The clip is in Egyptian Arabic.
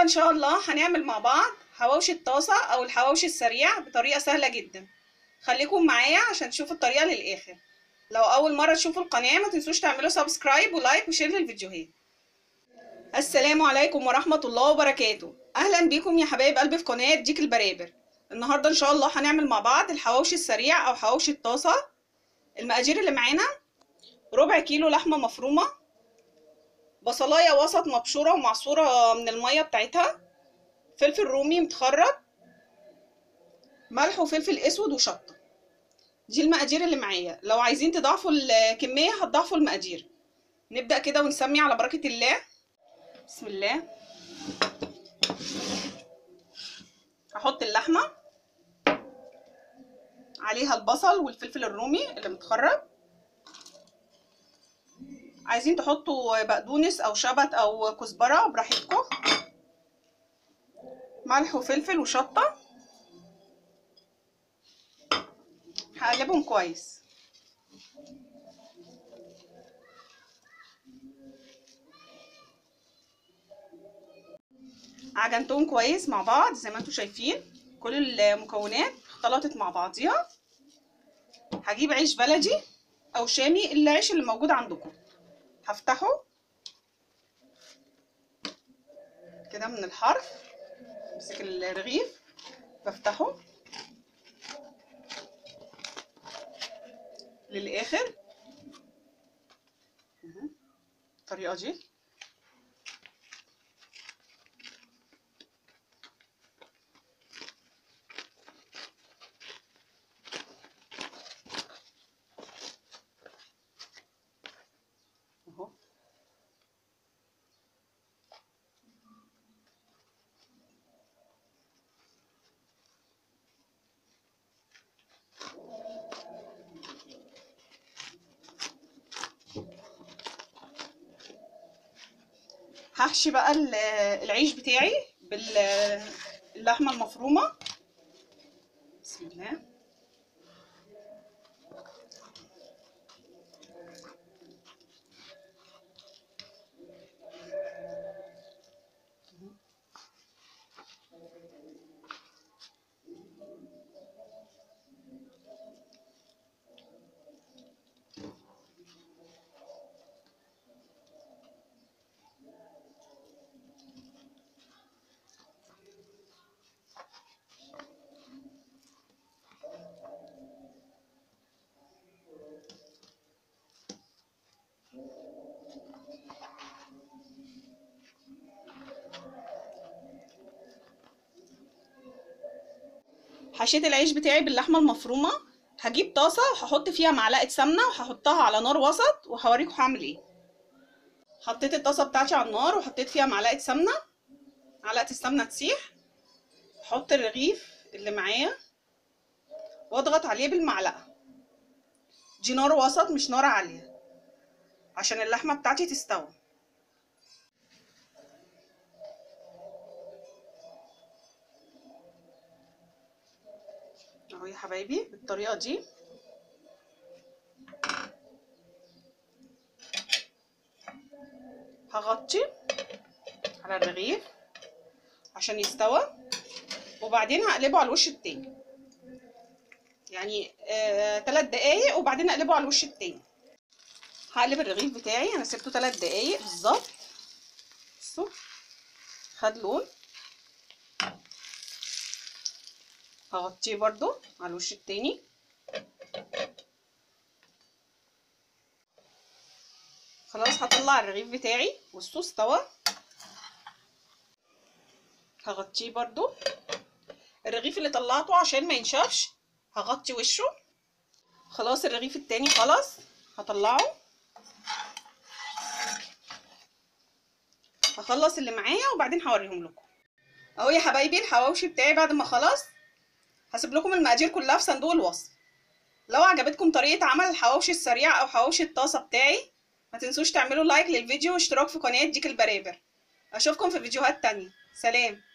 شاء الله هنعمل مع بعض حواوشي الطاسة او الحواوشي السريع بطريقة سهلة جدا خليكم معايا عشان تشوفوا الطريقة للاخر لو اول مرة تشوفوا القناة ما تنسوش تعملوا سبسكرايب ولايك وشير للفيديوهات السلام عليكم ورحمة الله وبركاته اهلا بيكم يا حبايب قلبي في قناة ديك البرابر النهاردة ان شاء الله هنعمل مع بعض الحواوشي السريع او حواوشي الطاسة المقادير اللي معانا ربع كيلو لحمة مفرومة بصلاية وسط مبشورة ومعصورة من المية بتاعتها فلفل رومي متخرط ملح وفلفل اسود وشطة دي المقادير اللي معايا لو عايزين تضاعفوا الكمية هتضاعفوا المقادير نبدأ كده ونسمي على بركة الله بسم الله هحط اللحمة عليها البصل والفلفل الرومي اللي متخرط عايزين تحطوا بقدونس او شبت او كزبره براحتكم ملح وفلفل وشطه هقلبهم كويس عجنتهم كويس مع بعض زي ما انتم شايفين كل المكونات اختلطت مع بعضيها هجيب عيش بلدي او شامي العيش اللي موجود عندكم هفتحه كده من الحرف امسك الرغيف بفتحه للاخر الطريقه دي اهو هحشي بقى العيش بتاعي باللحمه المفرومه بسم الله حشيت العيش بتاعي باللحمه المفرومه هجيب طاسه وهحط فيها معلقه سمنه وهحطها على نار وسط وهوريكم هعمل ايه حطيت الطاسه بتاعتي على النار وحطيت فيها معلقه سمنه معلقه السمنه تسيح احط الرغيف اللي معايا واضغط عليه بالمعلقه دي نار وسط مش نار عاليه عشان اللحمه بتاعتي تستوي اهو يا حبايبي بالطريقه دي هغطي على الرغيف عشان يستوى وبعدين هقلبه على الوش التاني يعني آه 3 دقايق وبعدين اقلبه على الوش التاني هقلب الرغيف بتاعي انا سبته 3 دقايق بالظبط بصوا خد لون هغطيه برضو على الوش التاني خلاص هطلع الرغيف بتاعي والصوص استوى هغطيه برضو الرغيف اللي طلعته عشان ما ينشفش هغطي وشه خلاص الرغيف التاني خلاص هطلعه هخلص اللي معايا وبعدين هوريهم لكم اهو يا حبايبي الحواوشي بتاعي بعد ما خلص هسيب لكم المقادير كلها في صندوق الوصف لو عجبتكم طريقه عمل الحواوشي السريع او حواوشي الطاسه بتاعي ما تنسوش تعملوا لايك للفيديو واشتراك في قناه ديك البرابر اشوفكم في فيديوهات تانية سلام